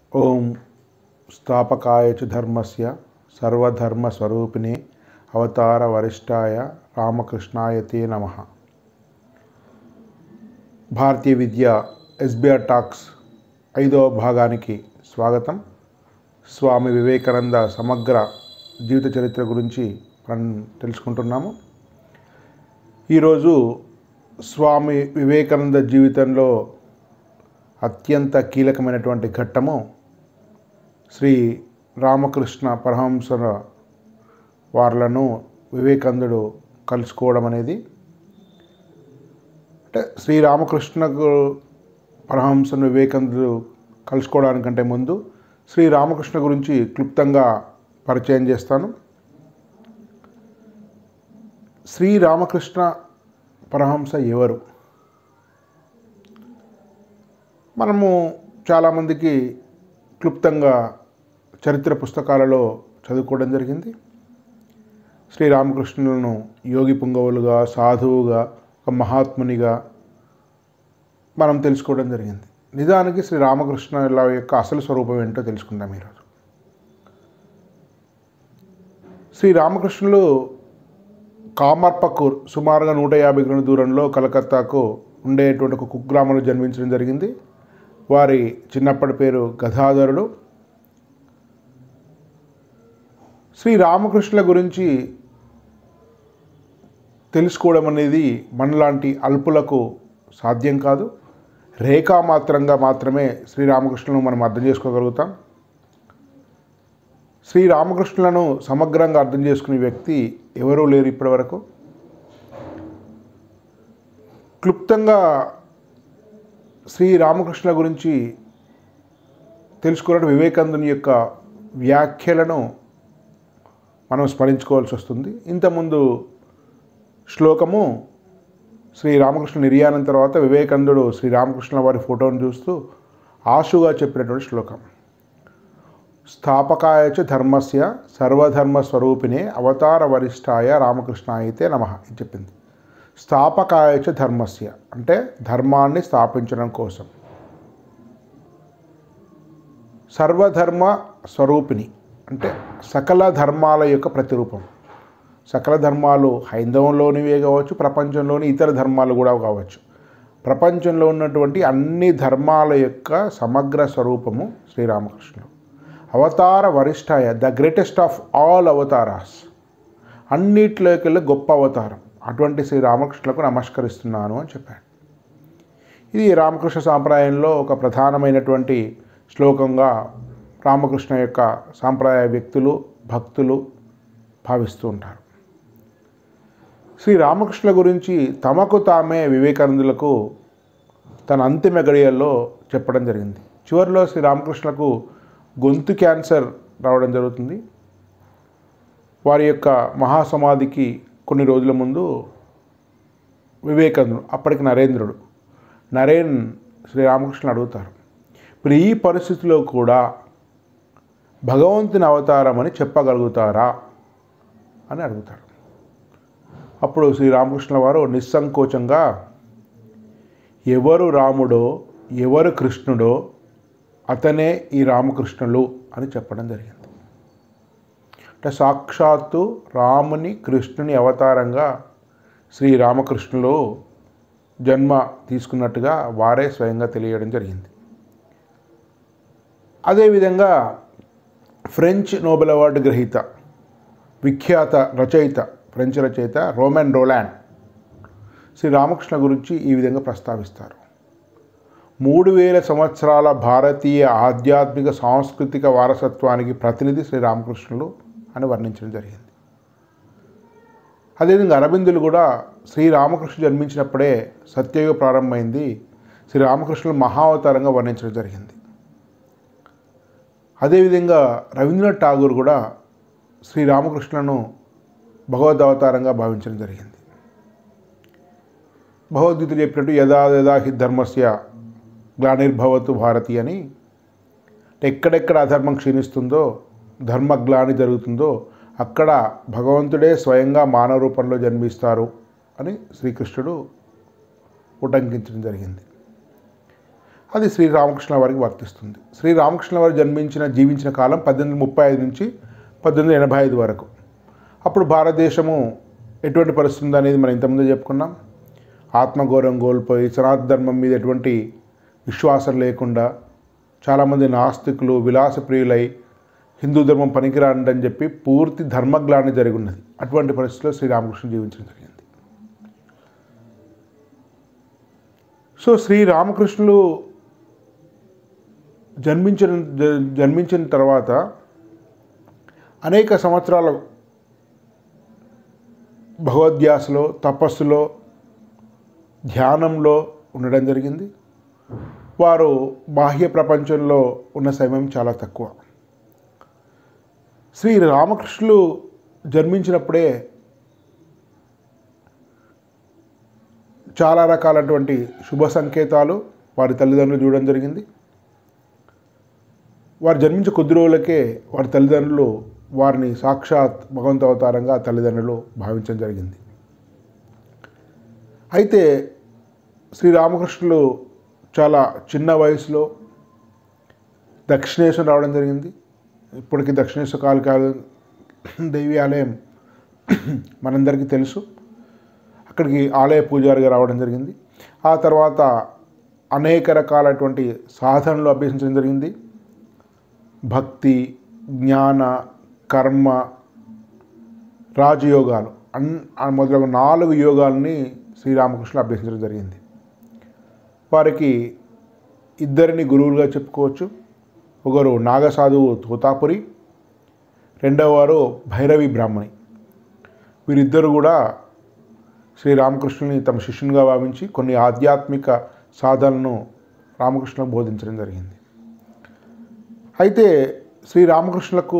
ఓం స్థాపకాయ చ ధర్మస్య సర్వధర్మస్వరూపిణే అవతార వరిష్టాయ రామకృష్ణాయ తే నమ భారతీయ విద్య ఎస్బిఆర్ టాక్స్ ఐదవ భాగానికి స్వాగతం స్వామి వివేకానంద సమగ్ర జీవిత చరిత్ర గురించి మనం తెలుసుకుంటున్నాము ఈరోజు స్వామి వివేకానంద జీవితంలో అత్యంత కీలకమైనటువంటి ఘట్టము శ్రీ రామకృష్ణ పరమహంస వార్లను వివేకానందుడు కలుసుకోవడం అనేది అంటే శ్రీ రామకృష్ణకు పరమహంసను వివేకానందుడు కలుసుకోవడానికంటే ముందు శ్రీ రామకృష్ణ గురించి క్లుప్తంగా పరిచయం చేస్తాను శ్రీ రామకృష్ణ పరమహంస ఎవరు మనము చాలామందికి క్లుప్తంగా చరిత్ర పుస్తకాలలో చదువుకోవడం జరిగింది శ్రీరామకృష్ణులను యోగి పుంగవులుగా సాధువుగా ఒక మహాత్మునిగా మనం తెలుసుకోవడం జరిగింది నిజానికి శ్రీ రామకృష్ణుల యొక్క అసలు స్వరూపం ఏంటో తెలుసుకుందాం ఈరోజు శ్రీ రామకృష్ణులు కామర్పకూర్ సుమారుగా నూట యాభై కిలోమీటర్ల దూరంలో కలకత్తాకు ఉండేటువంటి ఒక కుగ్రామంలో జన్మించడం జరిగింది వారి చిన్నప్పటి పేరు గదాధరుడు శ్రీ రామకృష్ణుల గురించి తెలుసుకోవడం అనేది మనలాంటి అల్పులకు సాధ్యం కాదు రేఖామాత్రంగా మాత్రమే శ్రీరామకృష్ణులను మనం అర్థం చేసుకోగలుగుతాం శ్రీరామకృష్ణులను సమగ్రంగా అర్థం చేసుకునే వ్యక్తి ఎవరూ లేరు ఇప్పటివరకు క్లుప్తంగా శ్రీ రామకృష్ణ గురించి తెలుసుకోవడం వివేకానందుని యొక్క వ్యాఖ్యలను మనం స్మరించుకోవాల్సి వస్తుంది ఇంతకుముందు శ్లోకము శ్రీ రామకృష్ణ నిర్యాణం తర్వాత వివేకానందుడు శ్రీ రామకృష్ణ వారి ఫోటోను చూస్తూ ఆశుగా చెప్పినటువంటి శ్లోకం స్థాపకాయ చ ధర్మస్య సర్వధర్మ స్వరూపిణే అవతార వరిష్టాయ రామకృష్ణాయితే నమ ఇది చెప్పింది స్థాపకాయ చ ధర్మస్య అంటే ధర్మాన్ని స్థాపించడం కోసం సర్వధర్మ స్వరూపిణి అంటే సకల ధర్మాల యొక్క ప్రతిరూపం సకల ధర్మాలు హైందవంలోనివే కావచ్చు ప్రపంచంలోని ఇతర ధర్మాలు కూడా కావచ్చు ప్రపంచంలో ఉన్నటువంటి అన్ని ధర్మాల యొక్క సమగ్ర స్వరూపము శ్రీరామకృష్ణుడు అవతార వరిష్టాయ the greatest of all avatars అన్నిట్లోకెళ్ళి గొప్ప అవతారం అటువంటి శ్రీ రామకృష్ణులకు నమస్కరిస్తున్నాను అని చెప్పాడు ఇది రామకృష్ణ సాంప్రదాయంలో ఒక ప్రధానమైనటువంటి శ్లోకంగా రామకృష్ణ యొక్క సాంప్రదాయ వ్యక్తులు భక్తులు భావిస్తూ ఉంటారు శ్రీ రామకృష్ణ గురించి తమకు తామే వివేకానందులకు తన అంతిమ గడియల్లో చెప్పడం జరిగింది చివరిలో శ్రీ రామకృష్ణకు గొంతు క్యాన్సర్ రావడం జరుగుతుంది వారి యొక్క మహాసమాధికి కొన్ని రోజుల ముందు వివేకానందుడు అప్పటికి నరేంద్రుడు నరేన్ శ్రీరామకృష్ణ అడుగుతారు ఇప్పుడు ఈ పరిస్థితిలో కూడా భగవంతుని అవతారం అని చెప్పగలుగుతారా అని అడుగుతారు అప్పుడు శ్రీరామకృష్ణ వారు నిస్సంకోచంగా ఎవరు రాముడో ఎవరు కృష్ణుడో అతనే ఈ రామకృష్ణులు అని చెప్పడం జరిగింది అంటే సాక్షాత్తు రాముని కృష్ణుని అవతారంగా శ్రీ రామకృష్ణులు జన్మ తీసుకున్నట్టుగా వారే స్వయంగా తెలియడం జరిగింది అదేవిధంగా ఫ్రెంచ్ నోబెల్ అవార్డు గ్రహీత విఖ్యాత రచయిత ఫ్రెంచ్ రచయిత రోమన్ రోలాండ్ శ్రీ రామకృష్ణ గురించి ఈ విధంగా ప్రస్తావిస్తారు మూడు వేల సంవత్సరాల భారతీయ ఆధ్యాత్మిక సాంస్కృతిక వారసత్వానికి ప్రతినిధి శ్రీ రామకృష్ణులు అని వర్ణించడం జరిగింది అదేవిధంగా అరవిందులు కూడా శ్రీరామకృష్ణ జన్మించినప్పుడే సత్యయుగ ప్రారంభమైంది శ్రీరామకృష్ణులు మహావతారంగా వర్ణించడం జరిగింది అదేవిధంగా రవీంద్రనాథ్ ఠాగూర్ కూడా శ్రీరామకృష్ణను భగవద్ అవతారంగా భావించడం జరిగింది భగవద్గీత చెప్పినట్టు యథా యథా హి ధర్మస్య గ్లానిర్భవతు భారతి అని ఎక్కడెక్కడ అధర్మం క్షీణిస్తుందో ధర్మగ్లాని జరుగుతుందో అక్కడ భగవంతుడే స్వయంగా మానవ రూపంలో జన్మిస్తారు అని శ్రీకృష్ణుడు ఉటంకించడం జరిగింది అది శ్రీరామకృష్ణ వారికి వర్తిస్తుంది శ్రీరామకృష్ణ వారు జన్మించిన జీవించిన కాలం పద్దెనిమిది ముప్పై ఐదు నుంచి పద్దెనిమిది ఎనభై ఐదు వరకు అప్పుడు భారతదేశము ఎటువంటి పరిస్థితి ఉంది అనేది మనం ఇంతకుముందే చెప్పుకున్నాం ఆత్మగౌరవం కోల్పోయి సనాతన ధర్మం మీద ఎటువంటి విశ్వాసం లేకుండా చాలామంది నాస్తికులు విలాసప్రియులై హిందూ ధర్మం పనికిరాండని చెప్పి పూర్తి ధర్మగ్లాన్ని జరిగి ఉన్నది అటువంటి పరిస్థితిలో శ్రీరామకృష్ణ జీవించడం జరిగింది సో శ్రీరామకృష్ణులు జన్మించిన జ- జన్మించిన తర్వాత అనేక సంవత్సరాల భగవద్ధ్యాసలో తపస్సులో ధ్యానంలో ఉండడం జరిగింది వారు బాహ్య ప్రపంచంలో ఉన్న సమయం చాలా తక్కువ శ్రీ రామకృష్ణులు జన్మించినప్పుడే చాలా రకాలటువంటి శుభ సంకేతాలు వారి తల్లిదండ్రులు చూడడం జరిగింది వారు జన్మించే కొద్ది రోజులకే వారి తల్లిదండ్రులు వారిని సాక్షాత్ భగవంత అవతారంగా తల్లిదండ్రులు భావించడం జరిగింది అయితే శ్రీరామకృష్ణులు చాలా చిన్న వయసులో దక్షిణేశ్వరం రావడం జరిగింది ఇప్పటికీ దక్షిణేశ్వర కాళికాల దేవి ఆలయం మనందరికీ తెలుసు అక్కడికి ఆలయ పూజారిగా రావడం జరిగింది ఆ తర్వాత అనేక రకాలటువంటి సాధనలు అభ్యసించడం జరిగింది భక్తి జ్ఞాన కర్మ రాజయోగాలు అన్ ఆ మొదలగు నాలుగు యోగాల్ని శ్రీరామకృష్ణులు అభ్యసించడం జరిగింది వారికి ఇద్దరిని గురువులుగా చెప్పుకోవచ్చు ఒకరు నాగసాధువు తోతాపురి రెండవ వారు భైరవి బ్రాహ్మణి వీరిద్దరు కూడా శ్రీరామకృష్ణుని తమ శిష్యునిగా భావించి కొన్ని ఆధ్యాత్మిక సాధనలను రామకృష్ణులకు బోధించడం జరిగింది అయితే శ్రీరామకృష్ణులకు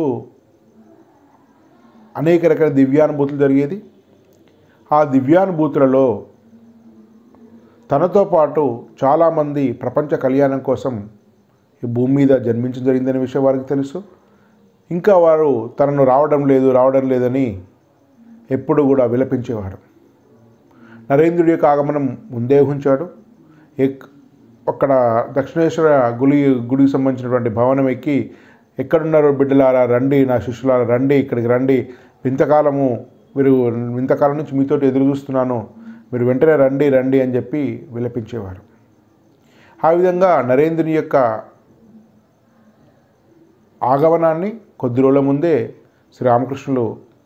అనేక రకాల దివ్యానుభూతులు జరిగేది ఆ దివ్యానుభూతులలో తనతో పాటు చాలామంది ప్రపంచ కళ్యాణం కోసం ఈ భూమి మీద జన్మించడం జరిగిందనే విషయం వారికి తెలుసు ఇంకా వారు తనను రావడం లేదు రావడం లేదని ఎప్పుడు కూడా విలపించేవాడు నరేంద్రుడి యొక్క ఆగమనం ముందే ఊహించాడు ఎక్ అక్కడ దక్షిణేశ్వర గుడి గుడికి సంబంధించినటువంటి భవనం ఎక్కి ఎక్కడున్నారో బిడ్డలారా రండి నా శిష్యులారా రండి ఇక్కడికి రండి ఇంతకాలము మీరు ఇంతకాలం నుంచి మీతోటి ఎదురు చూస్తున్నాను మీరు వెంటనే రండి రండి అని చెప్పి విలపించేవారు ఆ విధంగా నరేంద్రుని యొక్క ఆగమనాన్ని కొద్ది రోజుల ముందే శ్రీరామకృష్ణులు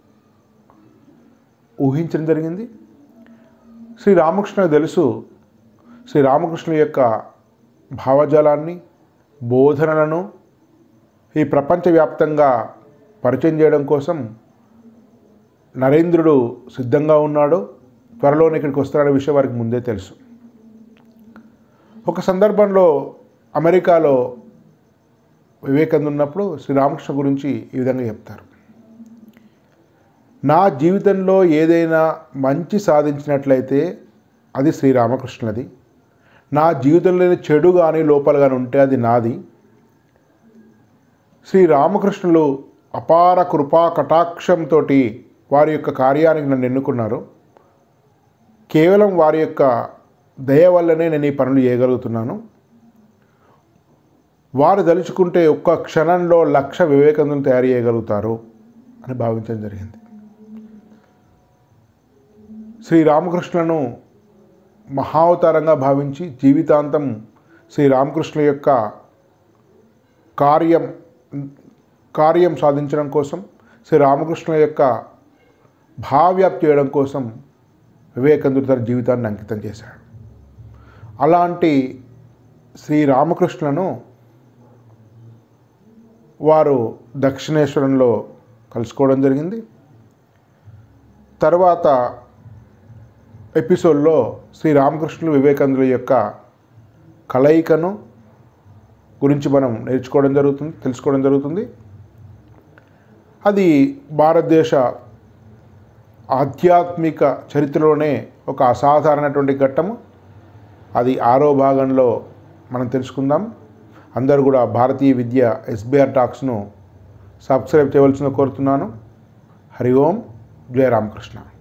ఊహించడం జరిగింది శ్రీ రామకృష్ణ తెలుసు శ్రీ రామకృష్ణుల యొక్క భావజాలాన్ని బోధనలను ఈ ప్రపంచవ్యాప్తంగా పరిచయం చేయడం కోసం నరేంద్రుడు సిద్ధంగా ఉన్నాడు త్వరలోనే ఇక్కడికి వస్తాడనే విషయం వారికి ముందే తెలుసు ఒక సందర్భంలో అమెరికాలో వివేకానంద ఉన్నప్పుడు శ్రీరామకృష్ణ గురించి ఈ విధంగా చెప్తారు నా జీవితంలో ఏదైనా మంచి సాధించినట్లయితే అది శ్రీరామకృష్ణది నా జీవితంలో చెడు కానీ లోపల కానీ ఉంటే అది నాది శ్రీరామకృష్ణులు అపార కృపా కటాక్షంతో వారి యొక్క కార్యానికి నన్ను ఎన్నుకున్నారు కేవలం వారి యొక్క దయ వల్లనే నేను ఈ పనులు చేయగలుగుతున్నాను వారు దలుచుకుంటే ఒక్క క్షణంలో లక్ష వివేకంతులు తయారు చేయగలుగుతారు అని భావించడం జరిగింది శ్రీరామకృష్ణులను మహావతారంగా భావించి జీవితాంతం శ్రీరామకృష్ణ యొక్క కార్యం కార్యం సాధించడం కోసం శ్రీరామకృష్ణ యొక్క భావ్యాప్తి చేయడం కోసం వివేకానందుడు తన జీవితాన్ని అంకితం చేశాడు అలాంటి శ్రీరామకృష్ణులను వారు దక్షిణేశ్వరంలో కలుసుకోవడం జరిగింది తర్వాత ఎపిసోడ్లో శ్రీ రామకృష్ణులు వివేకానందుల యొక్క కలయికను గురించి మనం నేర్చుకోవడం జరుగుతుంది తెలుసుకోవడం జరుగుతుంది అది భారతదేశ ఆధ్యాత్మిక చరిత్రలోనే ఒక అసాధారణటువంటి ఘట్టము అది ఆరో భాగంలో మనం తెలుసుకుందాం అందరూ కూడా భారతీయ విద్య ఎస్బీఆర్ టాక్స్ను సబ్స్క్రైబ్ చేయవలసిందిగా కోరుతున్నాను హరి ఓం జయ రామకృష్ణ